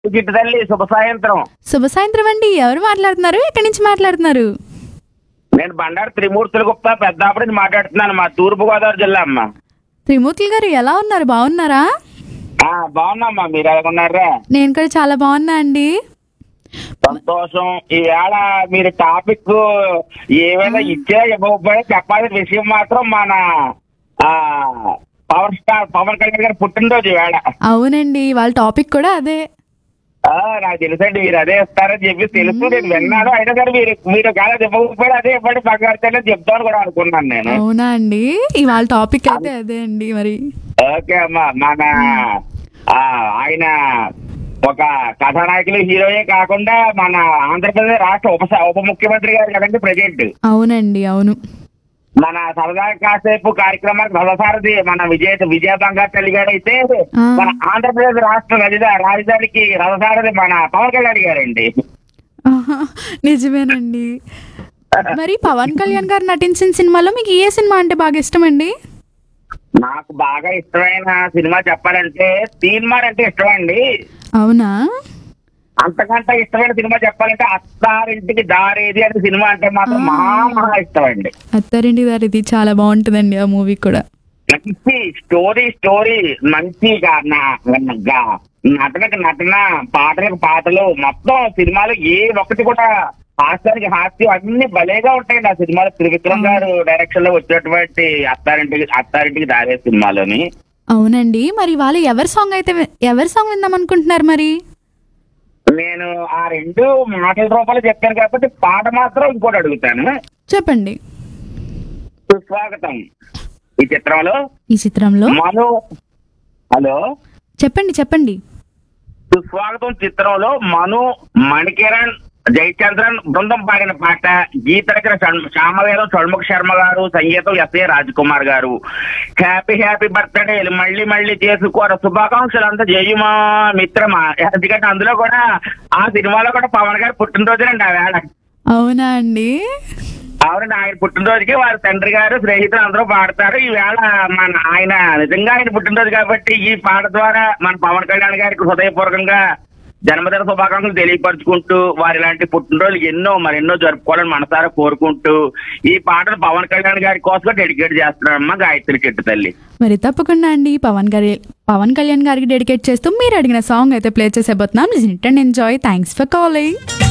గిట్టు తల్లి శుభ సాయంత్రం శుభ సాయంత్రం అండి ఎవరు మాట్లాడుతున్నారు ఎక్కడి నుంచి మాట్లాడుతున్నారు నేను బండారు త్రిమూర్తుల గుప్తా పెద్దాపుడి నుంచి మాట్లాడుతున్నాను మా తూర్పు గోదావరి జిల్లా అమ్మ త్రిమూర్తులు గారు ఎలా ఉన్నారు బాగున్నారా ఆ, బాగున్నామ్మా మీరు ఎలా ఉన్నారా నేను కూడా చాలా బాగున్నా అండి సంతోషం ఈవేళ మీరు టాపిక్ ఏమైనా ఇచ్చా ఇవ్వకపోయినా చెప్పాల్సిన విషయం మాత్రం మన ఆ పవర్ స్టార్ పవన్ కళ్యాణ్ గారి పుట్టినరోజు ఈవేళ అవునండి వాళ్ళ టాపిక్ కూడా అదే ఆ, నాకు తెలుసండి మీరు అదే ఇస్తారని చెప్పి తెలుసు నేను విన్నాను అయినా సరే మీరు మీరు కాదు ఇవ్వకపోయినా అదే ఇవ్వండి బంగారు చెప్తాను కూడా అనుకున్నాను నేను అవునా అండి ఇవాళ టాపిక్ అయితే అదే అండి మరి ఓకే అమ్మా మన ఆ, ఆయన ఒక కథానాయకులు హీరోయే కాకుండా మన ఆంధ్రప్రదేశ్ రాష్ట్ర ఉప ఉప ముఖ్యమంత్రి గారు కదండి ప్రజెంట్ అవునండి అవును మన సరదా కాసేపు కార్యక్రమానికి రథసారథి మన విజయ విజయ బంగారు తల్లి గారు అయితే ఆ. మన ఆంధ్రప్రదేశ్ రాష్ట్ర రాజధా రాజధానికి రథసారథి మన పవన్ కళ్యాణ్ గారండి ఆహా, నిజమేనండి మరి పవన్ కళ్యాణ్ గారు నటించిన సినిమాలో మీకు ఏ సినిమా అంటే బాగా ఇష్టం అండి నాకు బాగా ఇష్టమైన సినిమా చెప్పాలంటే తీన్మార్ అంటే ఇష్టమండి అవునా అంతకంటే ఇష్టమైన సినిమా చెప్పాలంటే అత్తారింటికి దారేది అనే సినిమా అంటే మాత్రం ఆ. మహా మహా ఇష్టం అండి అత్తారింటి గారు ఇది చాలా బాగుంటుందండి ఆ మూవీ కూడా మంచి స్టోరీ స్టోరీ మంచి గా- నా- గా- నటనకు నటన పాటలకు పాటలు మొత్తం సినిమాలు ఏ ఒక్కటి కూడా హాస్యానికి హాస్యం అన్ని భలేగా ఉంటాయండి ఆ సినిమాలో త్రివిక్రమ్ గారు డైరెక్షన్ లో వచ్చినటువంటి అత్తారింటికి అత్తారింటికి దారే సినిమాలోని అవునండి మరి వాళ్ళు ఎవరి సాంగ్ అయితే వి- ఎవరి సాంగ్ విందాం అనుకుంటున్నారు మరి నేను ఆ రెండు మాటల రూపాయలు చెప్పాను కాబట్టి పాట మాత్రం ఇంకోటి అడుగుతాను చెప్పండి సుస్వాగతం ఈ చిత్రంలో ఈ చిత్రంలో మను హలో చెప్పండి చెప్పండి సుస్వాగతం చిత్రంలో మను మణికిరణ్ జయచంద్రన్ బృందం పాడిన పాట గీత రచన షణ్- శ్యామవేదం షణ్ముఖ శర్మ గారు సంగీతం ఎస్ఏ రాజ్ కుమార్ గారు హ్యాపీ హ్యాపీ బర్త్డే మళ్ళీ మళ్ళీ చేసుకోర శుభాకాంక్షలు అంతా జయమా మిత్రమా ఎందుకంటే అందులో కూడా ఆ సినిమాలో కూడా పవన్ గారు పుట్టినరోజునండి ఆ వేళ అవునా అండి అవునండి ఆయన పుట్టినరోజుకి వారి తండ్రి గారు స్నేహితులు అందరూ పాడతారు ఈ వేళ మన ఆయన నిజంగా ఆయన పుట్టినరోజు కాబట్టి ఈ పాట ద్వారా మన పవన్ కళ్యాణ్ గారికి హృదయపూర్వకంగా జన్మదిన శుభాకాంక్షలు తెలియపరుచుకుంటూ వారి ఇలాంటి పుట్టినరోజులు ఎన్నో మరెన్నో జరుపుకోవాలని మనసారా కోరుకుంటూ ఈ పాటను పవన్ కళ్యాణ్ గారి కోసం డెడికేట్ చేస్తున్నారమ్మా గాయత్రి చెట్టు తల్లి మరి తప్పకుండా అండి పవన్ గారి పవన్ కళ్యాణ్ గారికి డెడికేట్ చేస్తూ మీరు అడిగిన సాంగ్ అయితే ప్లే చేసేబోతున్నాం listen it and enjoy thanks for calling